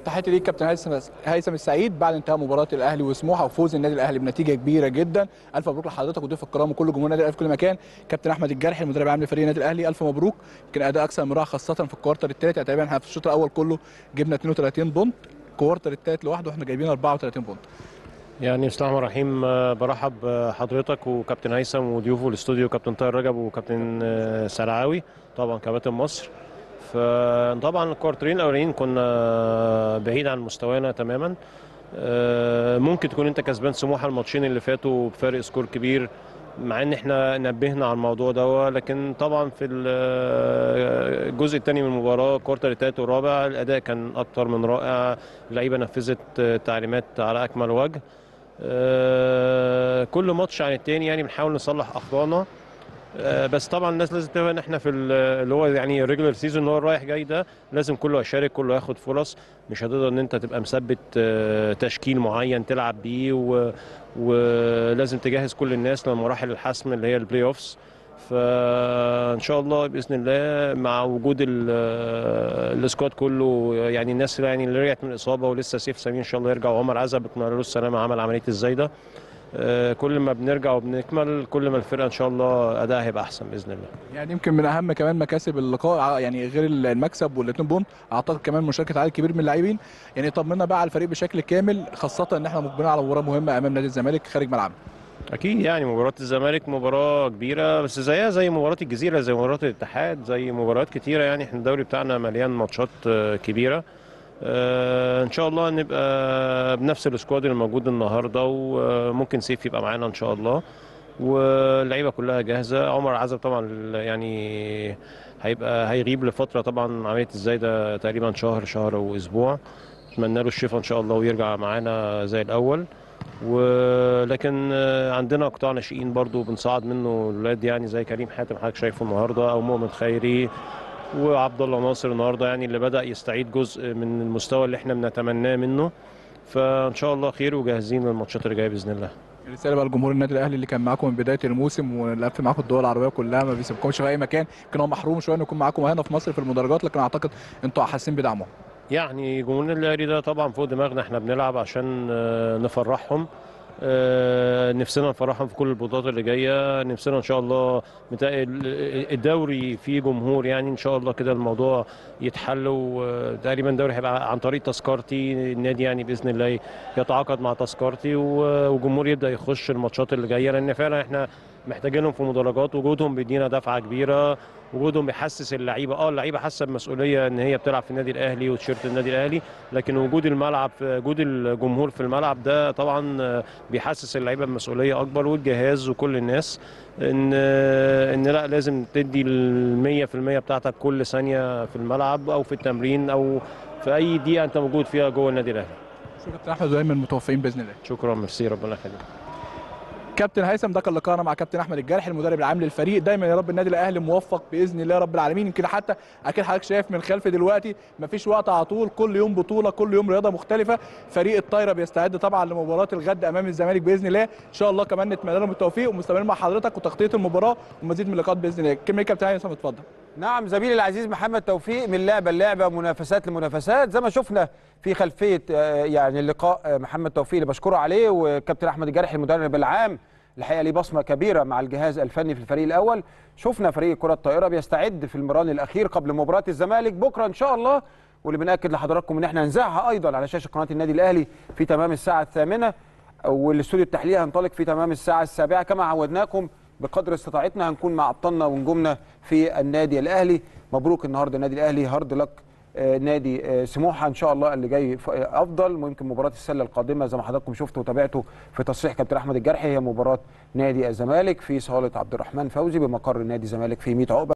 تحياتي ليك كابتن هيثم هيثم السعيد بعد انتهاء مباراه الاهلي وسموحه وفوز النادي الاهلي بنتيجه كبيره جدا الف مبروك لحضرتك وضيف الكرام وكل جمهور النادي الاهلي في كل مكان كابتن احمد الجرحي المدرب العام لفريق النادي الاهلي الف مبروك يمكن اداء اكثر من رائع خاصه في الكوارتر الثالث يعني تقريبا احنا في الشوط الاول كله جبنا 32 بونت الكوارتر الثالث لوحده احنا جايبين 34 بونت يعني بسم الله الرحمن الرحيم آه، برحب بحضرتك وكابتن هيثم وضيوفه الاستوديو كابتن طاهر رجب وكابتن آه، سلعاوي طبعا كباتن مصر فطبعا الكوارترين الاولانيين كنا بعيد عن مستوانا تماما آه، ممكن تكون انت كسبان سموحه الماتشين اللي فاتوا بفارق سكور كبير مع ان احنا نبهنا على الموضوع ده لكن طبعا في ال- الجزء الثاني من المباراه الكوارتر الثالث والرابع الاداء كان اكتر من رائع اللعيبه نفذت تعليمات على اكمل وجه آه، كل ماتش عن التاني يعني بنحاول نصلح اخطائنا آه، بس طبعا الناس لازم تفهم ان احنا في ال- اللي هو يعني الريجولار سيزون اللي هو الرايح جاي ده لازم كله يشارك كله ياخد فرص مش هتقدر ان انت تبقى مثبت آه، تشكيل معين تلعب بيه و- ولازم تجهز كل الناس لمراحل الحسم اللي هي البلاي اوفس فان شاء الله باذن الله مع وجود ال- السكواد كله يعني الناس يعني اللي رجعت من الاصابه ولسه سيف سمير ان شاء الله يرجع وعمر عزب بتمنى له السلامه عمل عمليه الزايده آه، كل ما بنرجع وبنكمل كل ما الفرقه ان شاء الله ادائها هيبقى احسن باذن الله يعني يمكن من اهم كمان مكاسب اللقاء ع- يعني غير المكسب والاثنين بونت اعتقد كمان مشاركه عدد كبير من اللاعبين يعني طمنا بقى على الفريق بشكل كامل خاصه ان احنا مقبلين على مباراه مهمه امام نادي الزمالك خارج ملعبنا اكيد يعني مباراه الزمالك مباراه كبيره بس زيها زي مباراه الجزيره زي مباراه الاتحاد زي مباريات كتيره يعني احنا الدوري بتاعنا مليان ماتشات آه، كبيره آه، ان شاء الله نبقى بنفس السكواد اللي موجود النهارده وممكن سيف يبقى معانا ان شاء الله واللعيبه كلها جاهزه عمر عزب طبعا يعني هيبقى هيغيب لفتره طبعا عمليه الزايده تقريبا شهر شهر واسبوع اتمنى له الشفاء ان شاء الله ويرجع معانا زي الاول ولكن آه، عندنا قطاع ناشئين برضو بنصعد منه الولاد يعني زي كريم حاتم حضرتك شايفه النهارده او مؤمن خيري وعبد الله ناصر النهارده يعني اللي بدا يستعيد جزء من المستوى اللي احنا بنتمناه منه فان شاء الله خير وجاهزين للماتشات اللي جايه باذن الله رساله بقى لجمهور النادي الاهلي اللي كان معاكم من بدايه الموسم ولف معاكم الدول العربيه كلها ما بيسيبكمش في اي مكان يمكن هو محروم شويه انه يكون معاكم هنا في مصر في المدرجات لكن اعتقد انتوا حاسين بدعمه يعني جمهور النادي الاهلي ده طبعا فوق دماغنا احنا بنلعب عشان آه، نفرحهم آه، نفسنا نفرحهم في كل البطولات اللي جايه نفسنا ان شاء الله متا- ال- الدوري فيه جمهور يعني ان شاء الله كده الموضوع يتحل وتقريبا الدوري هيبقى عن طريق تذكرتي النادي يعني باذن الله يتعاقد مع تذكرتي و- والجمهور يبدا يخش الماتشات اللي جايه لان فعلا احنا محتاجينهم في مدرجات وجودهم بيدينا دفعه كبيره وجودهم بيحسس اللعيبه اه اللعيبه حاسه بمسؤوليه ان هي بتلعب في النادي الاهلي وتيشيرت النادي الاهلي لكن وجود الملعب وجود الجمهور في الملعب ده طبعا آه، بيحسس اللعيبه بمسؤوليه اكبر والجهاز وكل الناس ان آه، ان لا لازم تدي ال 100% بتاعتك كل ثانيه في الملعب او في التمرين او في اي دقيقه انت موجود فيها جوه النادي الاهلي شكرا كابتن احمد ودايما متوفقين باذن الله شكرا ميرسي ربنا يخليك كابتن هيثم ده كان لقاءنا مع كابتن احمد الجرحي المدرب العام للفريق دايما يا رب النادي الاهلي موفق باذن الله رب العالمين يمكن حتى اكيد حضرتك شايف من خلف دلوقتي مفيش وقت على طول كل يوم بطوله كل يوم رياضه مختلفه فريق الطايره بيستعد طبعا لمباراه الغد امام الزمالك باذن الله ان شاء الله كمان نتمنى لهم التوفيق ومستمرين مع حضرتك وتغطيه المباراه ومزيد من اللقاءات باذن الله كلمه كابتن هيثم اتفضل نعم زميلي العزيز محمد توفيق من لعبه للعبه منافسات لمنافسات زي ما شفنا في خلفيه آه، يعني اللقاء آه، محمد توفيق اللي بشكره عليه وكابتن احمد الجرحي المدرب العام الحقيقه ليه بصمه كبيره مع الجهاز الفني في الفريق الاول شفنا فريق كره الطائره بيستعد في المران الاخير قبل مباراه الزمالك بكره ان شاء الله واللي بناكد لحضراتكم ان احنا هنذاعها ايضا على شاشه قناه النادي الاهلي في تمام الساعه الثامنه والاستوديو التحليلي هينطلق في تمام الساعه السابعه كما عودناكم بقدر استطاعتنا هنكون مع ابطالنا ونجومنا في النادي الاهلي مبروك النهارده النادي الاهلي هارد لك آه، نادي آه، سموحه ان شاء الله اللي جاي ف- آه، افضل ويمكن مباراه السله القادمه زي ما حضراتكم شفتوا وتابعتوا في تصريح كابتن احمد الجرحي هي مباراه نادي الزمالك في صاله عبد الرحمن فوزي بمقر نادي الزمالك في 100 عقبه